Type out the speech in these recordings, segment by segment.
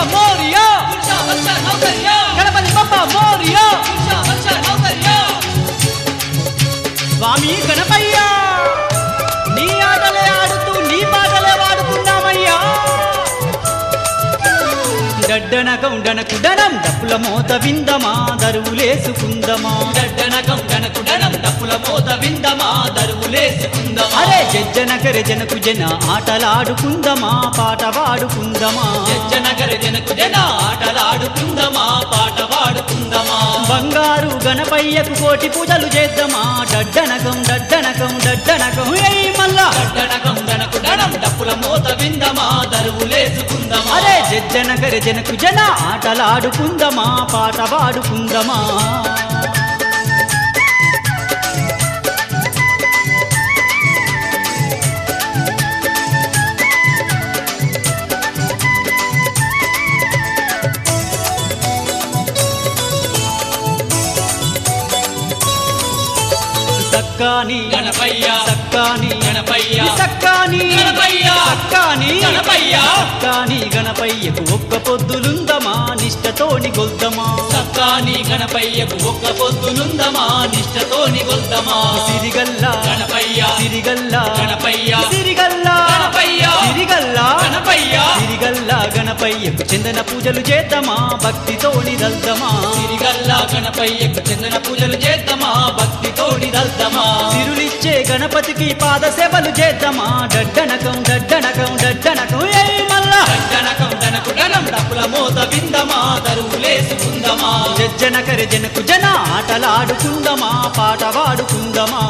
మోరియా గణపతి బప్ప మోరియా స్వామి గణపయ్య నీ ఆటలే ఆడుతూ నీ పాటలే వాడుతున్నామయ్యా డడ్డనకం డనకు డనం డప్పుల మోత విందమా దరువులేసుకుందమా డడ్డనకం గణకుడనం డప్పుల మోత విందమా దరువులేసుకుందమా అరే జజ్జనకర జనకు జన ఆటలాడుకుందమా పాట పాడుకుందమా జనగర జనకు జన ఆటలాడుకుందమా పాట పాడుకుందమా బంగారు గణపయ్యకు కోటి పూజలు చేద్దామా డడ్డనకం డడ్డనకం డడ్డనకం ఏయ్ మల్లా డడ్డనకం గణకుడనం డప్పుల మోత విందమా దరువులేసుకుందమా అరే జజ్జనకర జనకు జన ఆటలాడుకుందమా పాట పాడుకుందమా సక్కాని గణపయ్య సక్కాని గణపయ్య సక్కాని గణపయ్య సక్కాని గణపయ్య సక్కాని గణపయ్యకు ఒక్క పొద్దులుందమా నిష్టతోని గొల్దమా సక్కాని గణపయ్యకు ఒక్క పొద్దులుందమా నిష్టతోని గొల్దమా సిరిగల్లా గణపయ్య సిరిగల్లా గణపయ్య సిరిగల్లా గణపయ్య సిరిగల్లా గణపయ్య సిరిగల్లా గణపయ్యకు చందన పూజలు చేద్దామా భక్తితోని దల్దమా సిరిగల్లా గణపయ్యకు చందన పూజలు చేద్దామా భక్తితోడి దల్దమా సిరులిచ్చే గణపతికి పాద సేవలు చేద్దామా డడ్డనకం డడ్డనకం డడ్డనకం ఏయ్ మల్లా గణకం గణకు గణం డప్పుల మోత విందమా దరువులేసుకుందమా జజ్జనకర జనకు జన ఆటలాడుకుందమా పాట పాడుకుందమా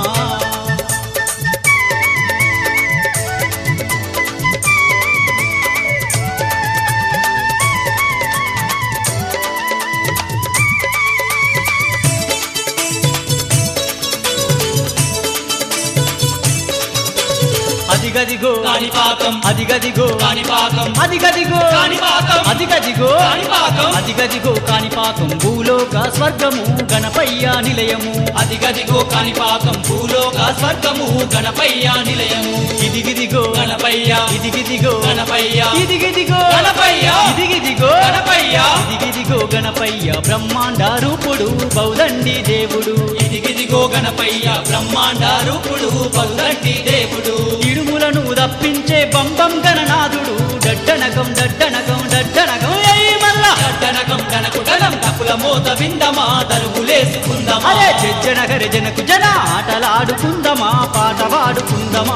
అదిగదిగో కాణిపాకం అదిగదిగో కాణిపాకం అదిగదిగో కాణిపాకం అదిగదిగో కాణిపాకం అదిగదిగో కాణిపాకం భూలోక స్వర్గము గణపయ్య నిలయము అదిగదిగో కాణిపాకం భూలోక స్వర్గము గణపయ్య నిలయము ఇదిగిదిగో గణపయ్య ఇదిగిదిగో గణపయ్య ఇదిగిదిగో గణపయ్య ఇదిగిదిగో గణపయ్య ఇదిగిదిగో గణపయ్య బ్రహ్మాండ రూపుడు బౌదండి దేవుడు ఇదిగిదిగో గణపయ్య బ్రహ్మాండ రూపుడు పల్లంటి దేవుడు ఇడుములను తప్పించే బంబం గణనాథుడు డడ్డనకం డడ్డనకం డడ్డనకం ఏయ్ మల్లా గణకం గణకు గణం డప్పుల మోత విందమా దరువులేసుకుందమా అరే జజ్జనగర జనకు జన ఆటలాడుకుందమా పాట పాడుకుందమా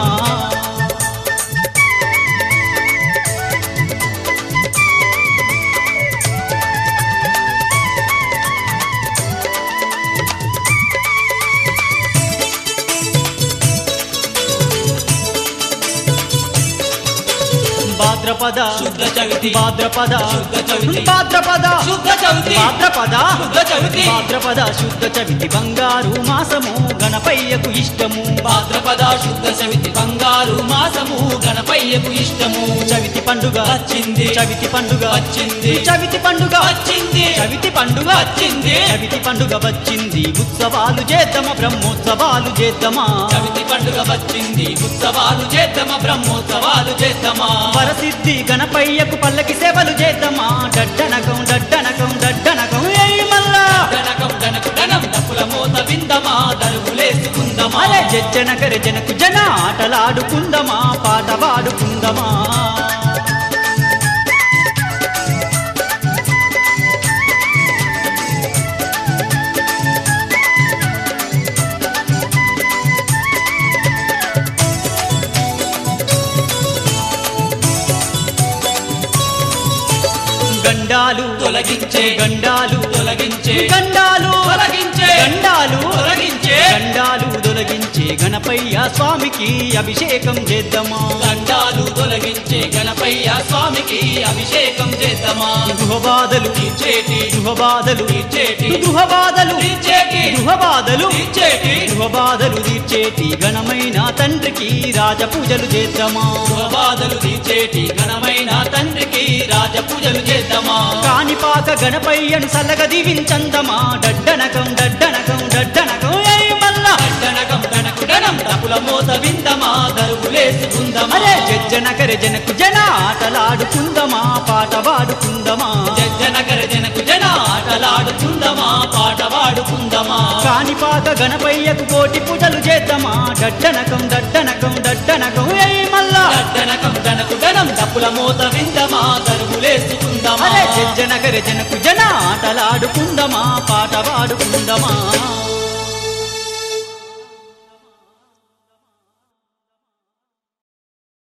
భాద్రపద శుద్ధ చవితి భాద్రపద శుద్ధ చవితి భాద్రపద శుద్ధ చవితి భాద్రపద శుద్ధ చవితి భాద్రపద శుద్ధ చవితి బంగారు మాసము గణపయ్యకు ఇష్టము భాద్రపద శుద్ధ చవితి బంగారు మాసము గణపయ్యకు ఇష్టము చవితి పండుగ వచ్చింది చవితి పండుగ వచ్చింది చవితి పండుగ వచ్చింది చవితి పండుగ వచ్చింది చవితి పండుగ వచ్చింది ఉత్సవాలు చేద్దామా బ్రహ్మోత్సవాలు చేద్దామా చవితి పండుగ వచ్చింది ఉత్సవాలు చేద్దామా బ్రహ్మోత్సవాలు చేద్దామా వరసిద్ధి గణపయ్యకు పల్లకి సేవలు చేద్దామా డడ్డనకం డడ్డనకం డడ్డనకం ఏయ్ మల్లా గణకం గణకు గణం డప్పుల మోత విందమా దరువులేసుకుందమా అరే జజ్జనకర జనకు జన ఆటలాడుకుందమా పాట పాడుకుందమా గండాలు తొలగించే గండాలు తొలగించే గండాలు తొలగించే గండాలు తొలగించే గండాలు తొలగించే గణపయ్య స్వామికి అభిషేకం చేద్దామా దండాలు తొలగించే గణపయ్య స్వామికి అభిషేకం చేద్దామా గృహబాధలు తీర్చేటి గృహబాధలు తీర్చేటి గృహబాధలు తీర్చేటి గృహబాధలు తీర్చేటి గృహబాధలు తీర్చేటి ఘనమైన తండ్రికి రాజపూజలు చేద్దామా బాధలు తీర్చేటి ఘనమైన తండ్రికి రాజ పూజలు చేద్దామా కాణిపాక గణపయ్యను సల్లగ దీవించందమా డడ్డనకం డడ్డనకం డడ్డనకం ఏయ్ మల్లా గణకం గణకు గణం డపుల మోత విందమా దరువులేసుకుందమా అరే జజ్జనకర జనకు జన ఆటలాడుకుందమా పాట పాడుకుందమా పాట పాడుకుందమా కాణిపాక గణపయ్యకు కోటి పూజలు చేద్దామా డడ్డనకం డడ్డనకం డడ్డనకం ఏయ్ మల్లా దట్టనకం గణకు గణం డప్పుల మోత విందమా తరుములేసుకుందమా అరే జనకర జనకు జన ఆటలాడుకుందమా పాట పాడుకుందమా